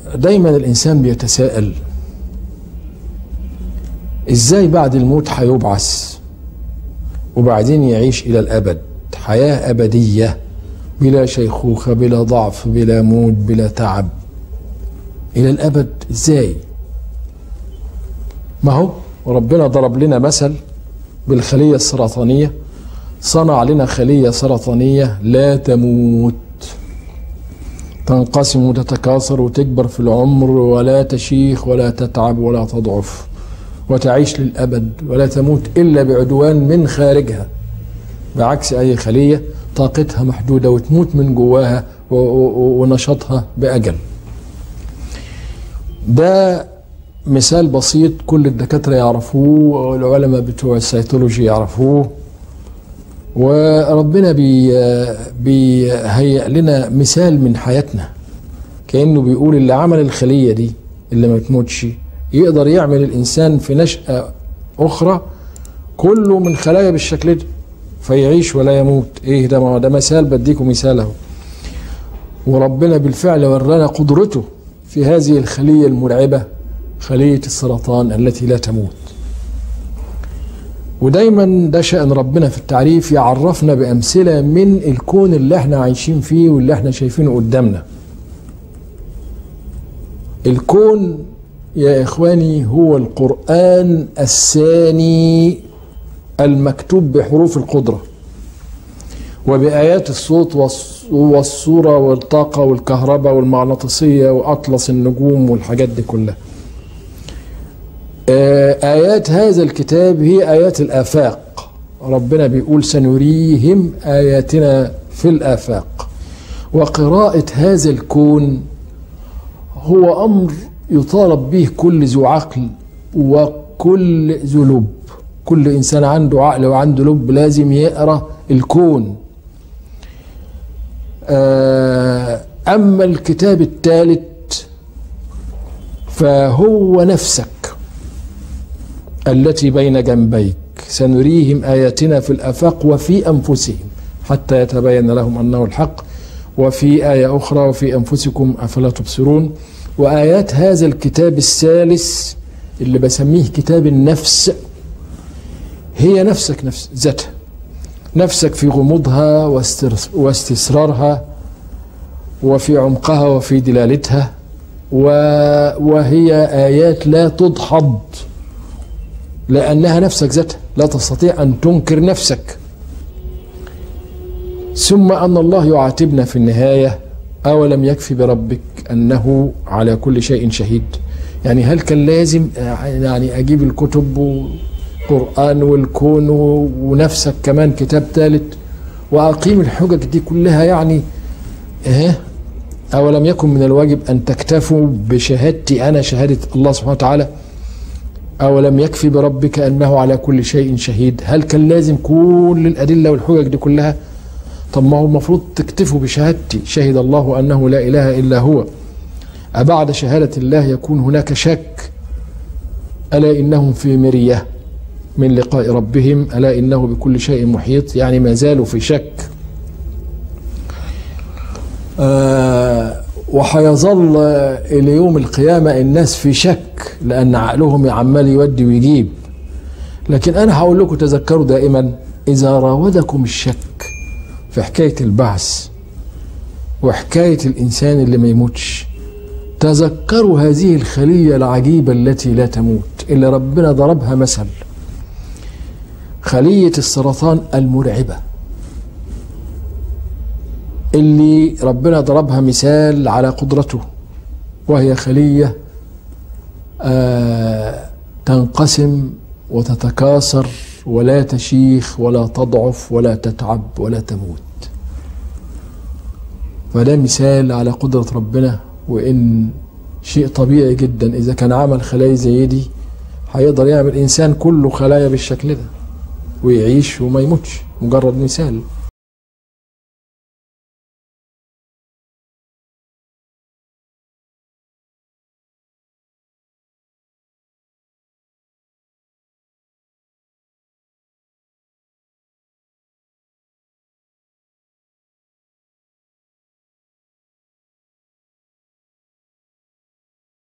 دايما الإنسان بيتساءل إزاي بعد الموت هيبعث وبعدين يعيش إلى الأبد حياة أبدية بلا شيخوخة بلا ضعف بلا موت بلا تعب إلى الأبد إزاي ما هو ربنا ضرب لنا مثل بالخلية السرطانية صنع لنا خلية سرطانية لا تموت تنقسم وتتكاثر وتكبر في العمر ولا تشيخ ولا تتعب ولا تضعف وتعيش للأبد ولا تموت إلا بعدوان من خارجها بعكس أي خلية طاقتها محدودة وتموت من جواها ونشاطها بأجل ده مثال بسيط كل الدكاترة يعرفوه والعلماء بتوع السيتولوجي يعرفوه وربنا بي بيهيئ لنا مثال من حياتنا كأنه بيقول اللي عمل الخلية دي اللي ما تموتش يقدر يعمل الإنسان في نشأة أخرى كله من خلايا بالشكل ده فيعيش ولا يموت ايه ده ما ده مثال بديكم مثال اهو وربنا بالفعل ورانا قدرته في هذه الخلية المرعبة خلية السرطان التي لا تموت ودايما ده شأن ربنا في التعريف يعرفنا بأمثلة من الكون اللي احنا عايشين فيه واللي احنا شايفينه قدامنا الكون يا إخواني هو القرآن الثاني المكتوب بحروف القدرة وبآيات الصوت والصورة والطاقة والكهرباء والمغناطيسية وأطلس النجوم والحاجات دي كلها آيات هذا الكتاب هي آيات الآفاق ربنا بيقول سنريهم آياتنا في الآفاق وقراءة هذا الكون هو أمر يطالب به كل ذو عقل وكل ذو لب كل إنسان عنده عقل وعنده لب لازم يقرأ الكون أما الكتاب الثالث فهو نفسك التي بين جنبيك سنريهم آياتنا في الآفاق وفي أنفسهم حتى يتبين لهم أنه الحق وفي آية أخرى وفي أنفسكم أفلا تبصرون وآيات هذا الكتاب الثالث اللي بسميه كتاب النفس هي نفسك نفس ذاتها نفسك في غموضها واستسرارها وفي عمقها وفي دلالتها وهي آيات لا تدحض لأنها نفسك ذاتها لا تستطيع أن تنكر نفسك ثم أن الله يعاتبنا في النهاية أولم يكفي بربك أنه على كل شيء شهيد يعني هل كان لازم يعني أجيب الكتب والقرآن والكون ونفسك كمان كتاب ثالث وأقيم الحجج دي كلها يعني إيه أولم يكن من الواجب أن تكتفوا بشهادتي أنا شهادة الله سبحانه وتعالى أولم يكفي بربك أنه على كل شيء شهيد هل كان لازم كل الأدلة والحجج دي كلها طب ما هو المفروض تكتفوا بشهادتي شهد الله أنه لا إله إلا هو أبعد شهادة الله يكون هناك شك ألا إنهم في مرية من لقاء ربهم ألا إنه بكل شيء محيط يعني ما زالوا في شك آه وحيظل إلى يوم القيامة الناس في شك لأن عقلهم عمال يودي ويجيب لكن أنا هقول لكم تذكروا دائما إذا راودكم الشك في حكاية البعث وحكاية الإنسان اللي ما يموتش تذكروا هذه الخلية العجيبة التي لا تموت اللي ربنا ضربها مثل خلية السرطان المرعبة اللي ربنا ضربها مثال على قدرته وهي خلية آه تنقسم وتتكاثر ولا تشيخ ولا تضعف ولا تتعب ولا تموت فده مثال على قدرة ربنا وإن شيء طبيعي جدا إذا كان عمل خلايا زي دي هيقدر يعمل إنسان كله خلايا بالشكل ده ويعيش وما يموتش مجرد مثال